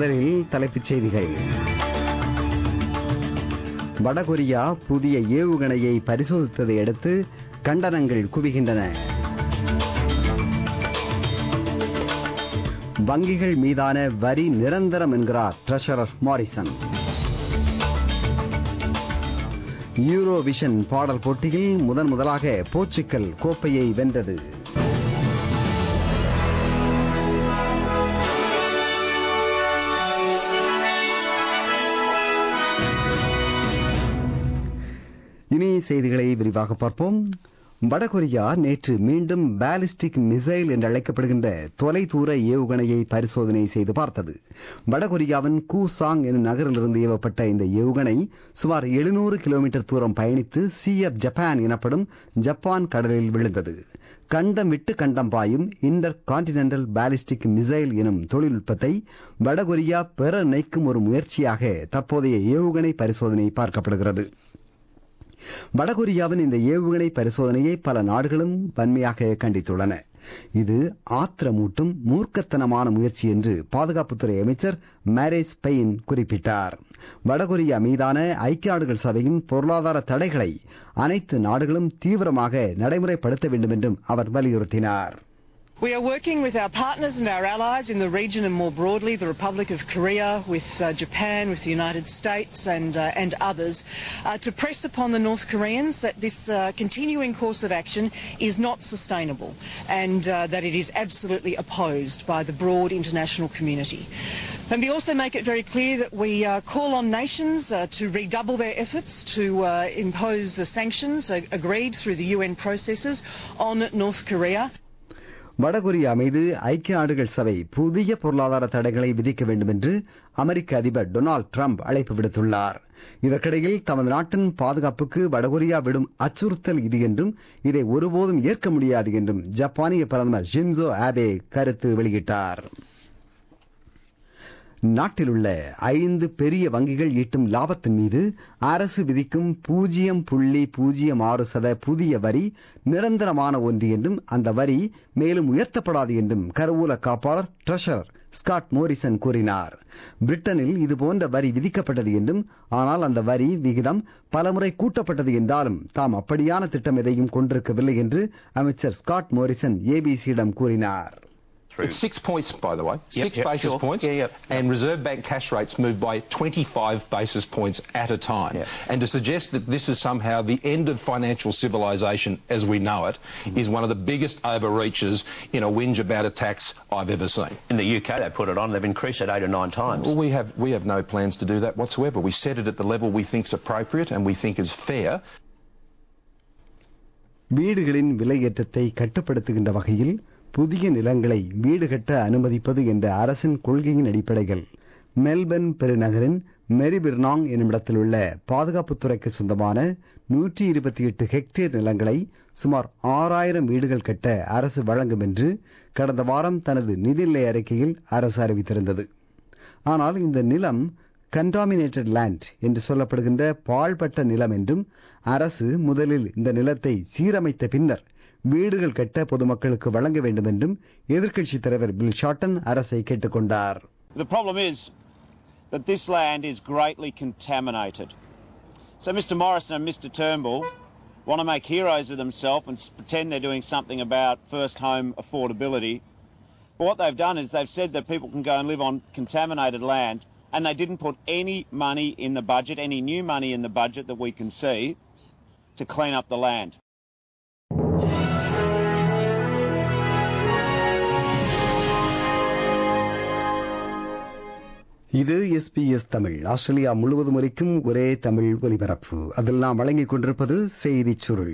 முதலில் தலைப்புச் செய்திகள் வடகொரியா புதிய ஏவுகணையை பரிசோதித்ததை அடுத்து கண்டனங்கள் குவிகின்றன வங்கிகள் மீதான வரி நிரந்தரம் என்கிறார் ட்ரெஷரர் மாரிசன் யூரோவிஷன் பாடல் போட்டியில் முதன் முதலாக போர்ச்சுக்கல் கோப்பையை வென்றது இனி செய்திகளை விரிவாக பார்ப்போம் வடகொரியா நேற்று மீண்டும் பாலிஸ்டிக் மிசைல் என்று அழைக்கப்படுகின்ற தொலைதூர ஏவுகணையை பரிசோதனை செய்து பார்த்தது வடகொரியாவின் கூசாங் எனும் நகரிலிருந்து ஏவப்பட்ட இந்த ஏவுகணை சுமார் எழுநூறு கிலோமீட்டர் தூரம் பயணித்து சி எஃப் ஜப்பான் எனப்படும் ஜப்பான் கடலில் விழுந்தது கண்டம் விட்டு கண்டம் பாயும் இன்டர் கான்டினென்டல் பாலிஸ்டிக் மிசைல் எனும் தொழில்நுட்பத்தை வடகொரியா பெற நினைக்கும் ஒரு முயற்சியாக தற்போதைய ஏவுகணை பரிசோதனை பார்க்கப்படுகிறது வடகொரியாவின் இந்த ஏவுகணை பரிசோதனையை பல நாடுகளும் வன்மையாக கண்டித்துள்ளன இது ஆத்திரமூட்டும் மூர்க்கத்தனமான முயற்சி என்று பாதுகாப்புத்துறை அமைச்சர் மேரேஸ் பெயின் குறிப்பிட்டார் வடகொரியா மீதான ஐக்கிய நாடுகள் சபையின் பொருளாதார தடைகளை அனைத்து நாடுகளும் தீவிரமாக நடைமுறைப்படுத்த வேண்டும் என்றும் அவர் வலியுறுத்தினார் We are working with our partners and our allies in the region and more broadly the Republic of Korea, with uh, Japan, with the United States and, uh, and others uh, to press upon the North Koreans that this uh, continuing course of action is not sustainable and uh, that it is absolutely opposed by the broad international community. And we also make it very clear that we uh, call on nations uh, to redouble their efforts to uh, impose the sanctions uh, agreed through the UN processes on North Korea. வடகொரியா மீது ஐக்கிய நாடுகள் சபை புதிய பொருளாதார தடைகளை விதிக்க வேண்டும் என்று அமெரிக்க அதிபர் டொனால்டு டிரம்ப் அழைப்பு விடுத்துள்ளார் இதற்கிடையில் தமது நாட்டின் பாதுகாப்புக்கு வடகொரியா விடும் அச்சுறுத்தல் இது என்றும் இதை ஒருபோதும் ஏற்க முடியாது என்றும் ஜப்பானிய பிரதமர் ஷின்சோ ஆபே கருத்து வெளியிட்டார் நாட்டில் உள்ள ஐந்து பெரிய வங்கிகள் ஈட்டும் லாபத்தின் மீது அரசு விதிக்கும் பூஜ்ஜியம் புள்ளி பூஜ்ஜியம் ஆறு சத புதிய வரி நிரந்தரமான ஒன்று என்றும் அந்த வரி மேலும் உயர்த்தப்படாது என்றும் கருவூல காப்பாளர் ட்ரெஷரர் ஸ்காட் மோரிசன் கூறினார் பிரிட்டனில் இதுபோன்ற வரி விதிக்கப்பட்டது என்றும் ஆனால் அந்த வரி விகிதம் பலமுறை கூட்டப்பட்டது என்றாலும் தாம் அப்படியான திட்டம் எதையும் கொண்டிருக்கவில்லை என்று அமைச்சர் ஸ்காட் மோரிசன் ஏபிசியிடம் கூறினார் It's six points, by the way. Yep, six yep, basis sure. points. Yeah, yep. And Reserve Bank cash rates move by 25 basis points at a time. Yeah. And to suggest that this is somehow the end of financial civilization as we know it is one of the biggest overreaches in a whinge about a tax I've ever seen. In the UK, they put it on. They've increased it eight or nine times. Well, we have, we have no plans to do that whatsoever. We set it at the level we think is appropriate and we think is fair. வீடுகளின் விலையேற்றத்தை கட்டுப்படுத்துகின்ற வகையில் புதிய நிலங்களை வீடு கட்ட அனுமதிப்பது என்ற அரசின் கொள்கையின் அடிப்படையில் மெல்பர்ன் பெருநகரின் மெரிபிர்னாங் என்னுமிடத்தில் உள்ள பாதுகாப்புத்துறைக்கு சொந்தமான நூற்றி இருபத்தி எட்டு ஹெக்டேர் நிலங்களை சுமார் ஆறாயிரம் வீடுகள் கட்ட அரசு வழங்கும் என்று கடந்த வாரம் தனது நிதிநிலை அறிக்கையில் அரசு அறிவித்திருந்தது ஆனால் இந்த நிலம் கண்டாமினேட்டட் லேண்ட் என்று சொல்லப்படுகின்ற பாழ்பட்ட நிலம் என்றும் அரசு முதலில் இந்த நிலத்தை சீரமைத்த பின்னர் வீடுகள் கட்ட பொதுமக்களுக்கு வழங்க வேண்டும் என்றும் எதிர்க்கட்சித் தலைவர் பில் ஷார்டன் அரசை கேட்டுக்கொண்டார் The problem is that this land is greatly contaminated. So Mr Morrison and Mr Turnbull want to make heroes of themselves and s- pretend they're doing something about first home affordability. But what they've done is they've said that people can go and live on contaminated land and they didn't put any money in the budget, any new money in the budget that we can see to clean up the land. இது SBS Tamil Australia முழுவதும் வரைக்கும் ஒரே தமிழ் ஒலிபரப்பு அதில் நாம் வழங்கிக் கொண்டிருப்பது செய்திச் சுருள்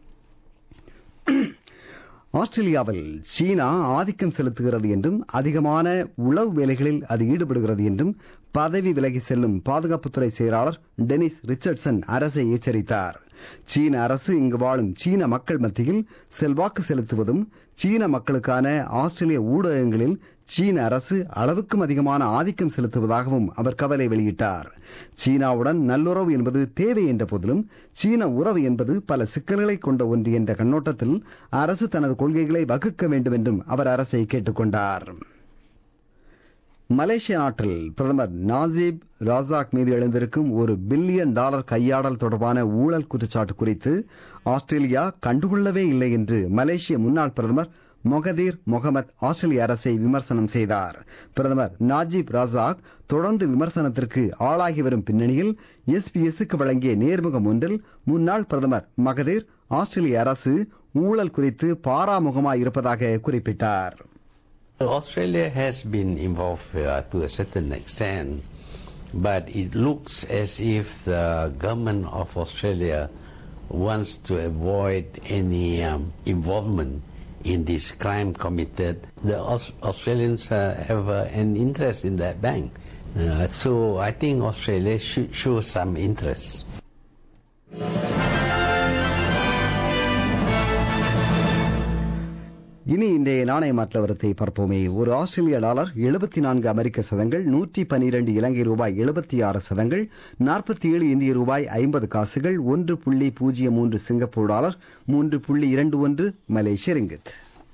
ஆஸ்திரேலியாவில் சீனா ஆதிக்கம் செலுத்துகிறது என்றும் அதிகமான உளவு வேலைகளில் அது ஈடுபடுகிறது என்றும் பதவி விலகி செல்லும் பாதுகாப்புத்துறை செயலாளர் டெனிஸ் ரிச்சர்ட்சன் அரசை எச்சரித்தார் சீன அரசு இங்கு வாழும் சீன மக்கள் மத்தியில் செல்வாக்கு செலுத்துவதும் சீன மக்களுக்கான ஆஸ்திரேலிய ஊடகங்களில் சீன அரசு அளவுக்கும் அதிகமான ஆதிக்கம் செலுத்துவதாகவும் அவர் கவலை வெளியிட்டார் சீனாவுடன் நல்லுறவு என்பது தேவை என்ற போதிலும் சீன உறவு என்பது பல சிக்கல்களை கொண்ட ஒன்று என்ற கண்ணோட்டத்தில் அரசு தனது கொள்கைகளை வகுக்க வேண்டும் என்றும் அவர் அரசை கேட்டுக்கொண்டார் மலேசிய நாட்டில் பிரதமர் நாஜிப் ராசாக் மீது எழுந்திருக்கும் ஒரு பில்லியன் டாலர் கையாடல் தொடர்பான ஊழல் குற்றச்சாட்டு குறித்து ஆஸ்திரேலியா கண்டுகொள்ளவே இல்லை என்று மலேசிய முன்னாள் பிரதமர் மொகதீர் முகமது ஆஸ்திரேலிய அரசை விமர்சனம் செய்தார் பிரதமர் நாஜிப் ராசாக் தொடர்ந்து விமர்சனத்திற்கு ஆளாகி வரும் பின்னணியில் எஸ்பிஎஸ்க்கு வழங்கிய நேர்முகம் ஒன்றில் முன்னாள் பிரதமர் மகதீர் ஆஸ்திரேலிய அரசு ஊழல் குறித்து பாராமுகமாயிருப்பதாக குறிப்பிட்டார் Australia has been involved uh, to a certain extent, but it looks as if the government of Australia wants to avoid any um, involvement in this crime committed. The Aus- Australians uh, have uh, an interest in that bank. Uh, so I think Australia should show some interest. இனி இன்றைய நாணய மாற்ற வரத்தை பார்ப்போமே ஒரு ஆஸ்திரேலிய dollar எழுபத்தி நான்கு அமெரிக்க சதங்கள் நூற்றி பனிரெண்டு இலங்கை ரூபாய் எழுபத்தி ஆறு சதங்கள் நாற்பத்தி ஏழு இந்திய ரூபாய் ஐம்பது காசுகள் ஒன்று புள்ளி பூஜ்ஜியம் மூன்று சிங்கப்பூர் டாலர் மூன்று புள்ளி இரண்டு ஒன்று மலேசிய ரிங்கித்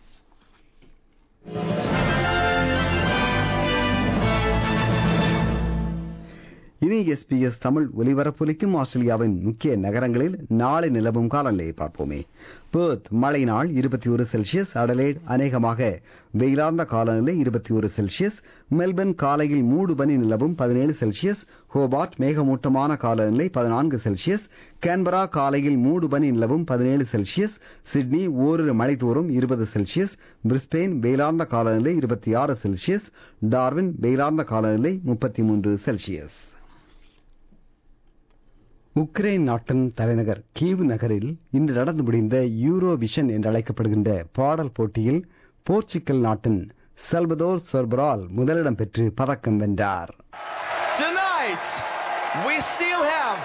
இனி எஸ்பிஎஸ் தமிழ் ஒலிபரப்பொலிக்கும் ஆஸ்திரேலியாவின் முக்கிய நகரங்களில் நாளை நிலவும் காலநிலையை பார்ப்போமே பேர்த் மழை நாள் இருபத்தி ஒரு செல்சியஸ் அடலேட் அநேகமாக வெயிலார்ந்த காலநிலை இருபத்தி ஒரு செல்சியஸ் மெல்பர்ன் காலையில் மூடு பனி நிலவும் பதினேழு செல்சியஸ் ஹோபார்ட் மேகமூட்டமான காலநிலை பதினான்கு செல்சியஸ் கேன்பரா காலையில் மூடு பனி நிலவும் பதினேழு செல்சியஸ் சிட்னி ஓரிரு மழை தோறும் இருபது செல்சியஸ் பிரிஸ்பெயின் வெயிலார்ந்த காலநிலை இருபத்தி ஆறு செல்சியஸ் டார்வின் வெயிலார்ந்த காலநிலை முப்பத்தி மூன்று செல்சியஸ் உக்ரைன் நாட்டின் தலைநகர் கீவ் நகரில் இன்று நடந்து முடிந்த யூரோ விஷன் என்று அழைக்கப்படுகின்ற பாடல் போட்டியில் போர்ச்சுகல் நாட்டின் சல்வதோர் சொர்பரால் முதலிடம் பெற்று பதக்கம் வென்றார் Tonight, we still have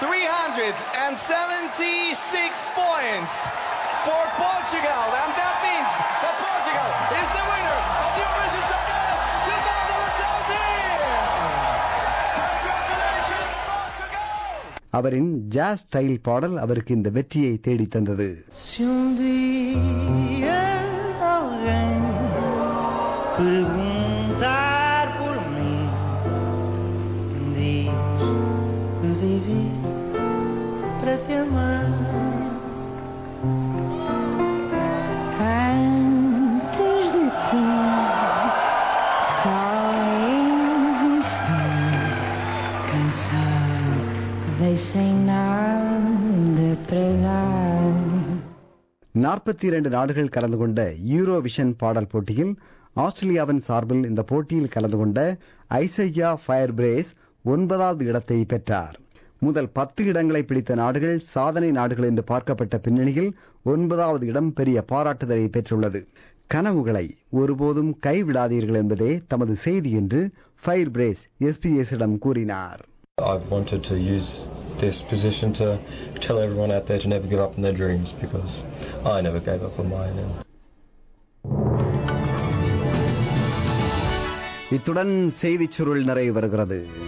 376 points for Portugal, and that means that Portugal is the winner of the Eurovision Song Contest 2017! Congratulations, Portugal! அவரின் ஜாஸ் ஸ்டைல் பாடல் அவருக்கு இந்த வெற்றியை தேடித் தந்தது Se um dia alguém perguntar por mim, diz que vivi para te amar. Antes de ti, só existi cansado, sem nada para dar. நாற்பத்தி இரண்டு நாடுகள் கலந்து கொண்ட யூரோவிஷன் பாடல் போட்டியில் ஆஸ்திரேலியாவின் சார்பில் இந்த போட்டியில் கலந்து கொண்ட ஐசையா ஃபயர் பிரேஸ் ஒன்பதாவது இடத்தை பெற்றார் முதல் பத்து இடங்களை பிடித்த நாடுகள் சாதனை நாடுகள் என்று பார்க்கப்பட்ட பின்னணியில் ஒன்பதாவது இடம் பெரிய பாராட்டுதலை பெற்றுள்ளது கனவுகளை ஒருபோதும் கைவிடாதீர்கள் என்பதே தமது செய்தி என்று ஃபயர் பிரேஸ் எஸ்பிஎஸிடம் கூறினார் I've wanted to use this position to tell everyone out there to never give up on their dreams because I never gave up on mine. And இத்துடன் செய்திச் சுருள் நிறைவு வருகிறது